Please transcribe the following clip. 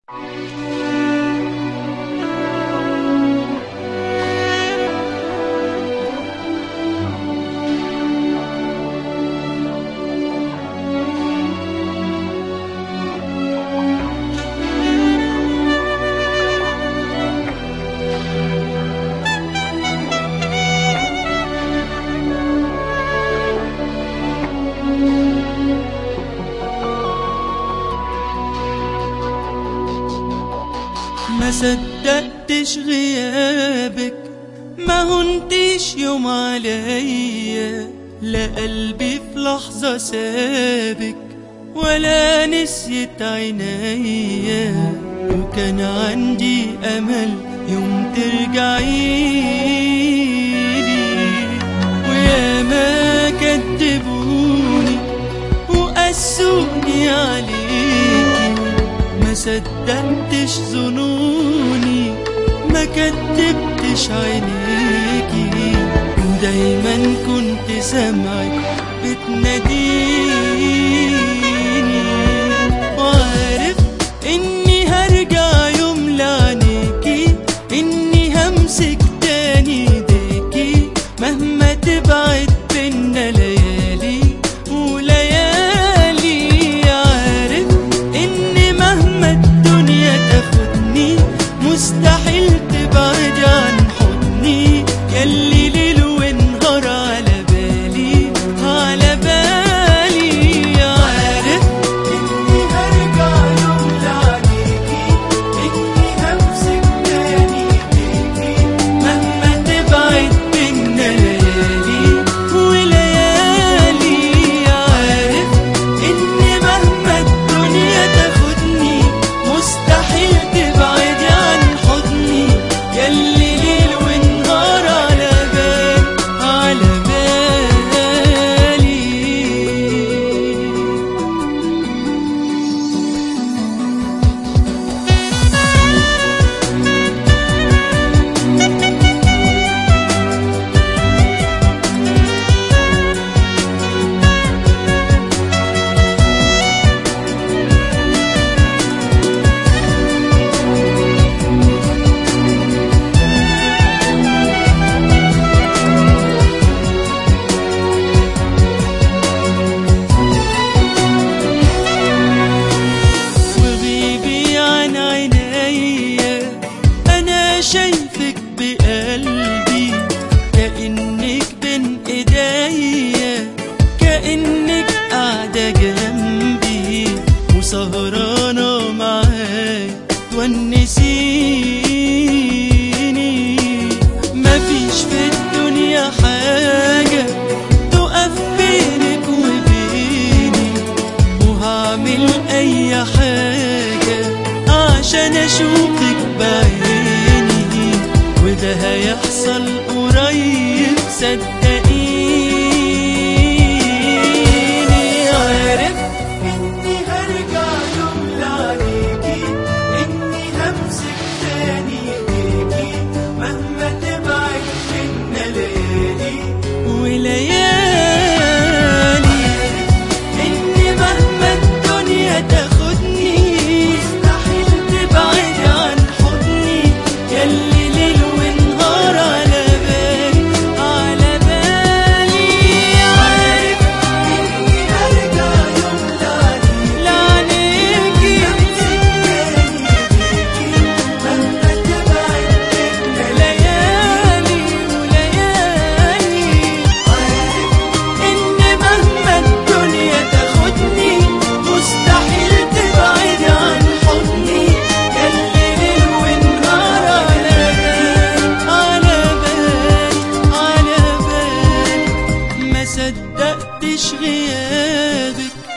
ما صدقتش غيابك ما هنتش يوم عليا لا قلبي في لحظة سابك ولا نسيت عينيا وكان عندي أمل يوم ترجعيلي ويا ما كدبوني وقسوني عليكي ما صدقتش ظنوني ما كدبتش عينيكي ودايما كنت سامعك بتناديني وعارف اني هرجع يوم لعنيكي اني همسك تاني ايديكي مهما تبعد بينا ليالي وليالي عارف ان مهما الدنيا تاخدني مستحيل تبعد عن حضني ياللي ليل ونهار على بالي على بالي عارف اني هرجع يوم لعنيكي اني همسك تاني ايديكي مهما تبعد بينا ليالي وليالي عارف ان مهما الدنيا تاخدني مستحيل تبعد عن حضني ياللي ليل ونهار على بالي على بالي وغيبي عن عينيا انا شايفك بقلبي كانك بين ايديا كانك قاعده جنبي وسهرانه معايا تونسيني مفيش في الدنيا حاجه تقف بينك وبيني وهعمل اي حاجة عشان اشوفك بعيني وده هيحصل قريب صدقيني عارف اني هرجع يوم لعنيكي اني همسك تاني ايديكي مهما تبعد منا ليالي وليالي إني مهما الدنيا تاخدني مستحيل تبعد عن حضني ياللي ليل ونهار على بالي على بالي عارف إني هرجع يوم لعنيكي مهما تبعد بينا ليالي وليالي عارف إن مهما الدنيا تاخدني مستحيل تبعد عن حضني ياللي ليل ونهار على بالي على بالي على بالي ما صدقتش غيابك